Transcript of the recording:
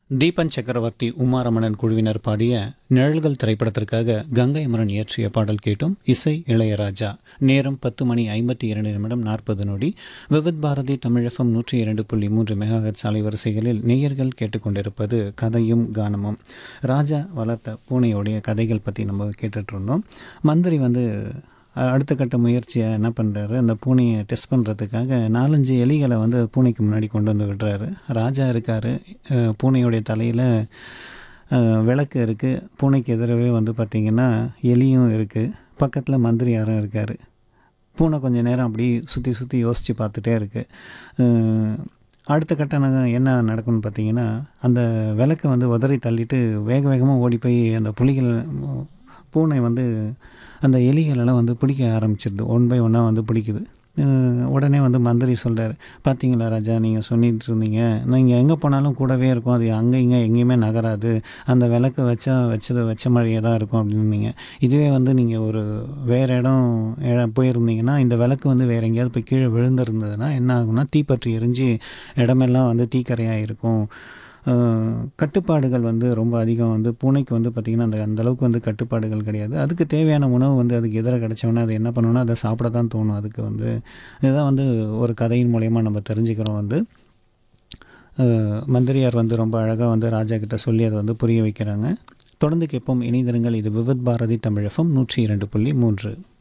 தீபன் சக்கரவர்த்தி உமாரமணன் குழுவினர் பாடிய நிழல்கள் திரைப்படத்திற்காக கங்கை அமரன் இயற்றிய பாடல் கேட்டும் இசை இளையராஜா நேரம் பத்து மணி ஐம்பத்தி இரண்டு நிமிடம் நாற்பது நொடி விவித் பாரதி தமிழகம் நூற்றி இரண்டு புள்ளி மூன்று மெகாஹெட் அலைவரிசைகளில் நேயர்கள் கேட்டுக்கொண்டிருப்பது கதையும் கானமும் ராஜா வளர்த்த பூனையோடைய கதைகள் பற்றி நம்ம கேட்டுட்டு இருந்தோம் மந்திரி வந்து அ- அடுத்த கட்ட முயற்சியை என்ன பண்ணுறாரு அந்த பூனையை டெஸ்ட் பண்ணுறதுக்காக நாலஞ்சு எலிகளை வந்து பூனைக்கு முன்னாடி கொண்டு வந்து விடுறாரு ராஜா இருக்கார் பூனையுடைய தலையில் விளக்கு இருக்குது பூனைக்கு எதிரவே வந்து பார்த்திங்கன்னா எலியும் இருக்குது பக்கத்தில் மந்திரியாரும் இருக்கார் பூனை கொஞ்ச நேரம் அப்படி சுற்றி சுற்றி யோசித்து பார்த்துட்டே இருக்குது அடுத்த கட்ட நக- என்ன நடக்கும்னு பார்த்தீங்கன்னா அந்த விளக்கை வந்து உதறி தள்ளிட்டு வேக வேகமாக ஓடி போய் அந்த புலிகள் பூனை வந்து அந்த எலிகளெல்லாம் வந்து பிடிக்க ஆரம்பிச்சிடுது ஒன் பை ஒன்னாக வந்து பிடிக்குது அஹ் உடனே வந்து மந்திரி சொல்கிறார் பார்த்தீங்களா ராஜா நீங்கள் சொல்லிட்டு இருந்தீங்க நீங்கள் எங்கே போனாலும் கூடவே இருக்கும் அது அங்கே இங்கே எங்கேயுமே நகராது அந்த விளக்கு வச்சா வச்சது வச்ச மாதிரியே தான் இருக்கும் அப்படின்னீங்க இதுவே வந்து நீங்கள் ஒரு வேறு இடம் இடம் போயிருந்தீங்கன்னா இந்த விளக்கு வந்து வேறு எங்கேயாவது போய் கீழே விழுந்திருந்ததுன்னா என்ன ஆகும்னா தீப்பற்றி எரிஞ்சு இடமெல்லாம் வந்து தீக்கரையாக இருக்கும் அஹ் கட்டுப்பாடுகள் வந்து ரொம்ப அதிகம் வந்து பூனைக்கு வந்து பார்த்திங்கன்னா அந்த அந்த அளவுக்கு வந்து கட்டுப்பாடுகள் கிடையாது அதுக்கு தேவையான உணவு வந்து அதுக்கு எதிராக கிடைச்சோன்னா அது என்ன பண்ணணும்னா அதை சாப்பிட தான் தோணும் அதுக்கு வந்து இதுதான் வந்து ஒரு கதையின் மூலயமா நம்ம தெரிஞ்சுக்கிறோம் வந்து அஹ் மந்திரியார் வந்து ரொம்ப அழகாக வந்து ராஜா கிட்ட சொல்லி அதை வந்து புரிய வைக்கிறாங்க தொடர்ந்து கேட்போம் இணைந்திருங்கள் இது விவித் பாரதி தமிழகம் நூற்றி இரண்டு புள்ளி மூன்று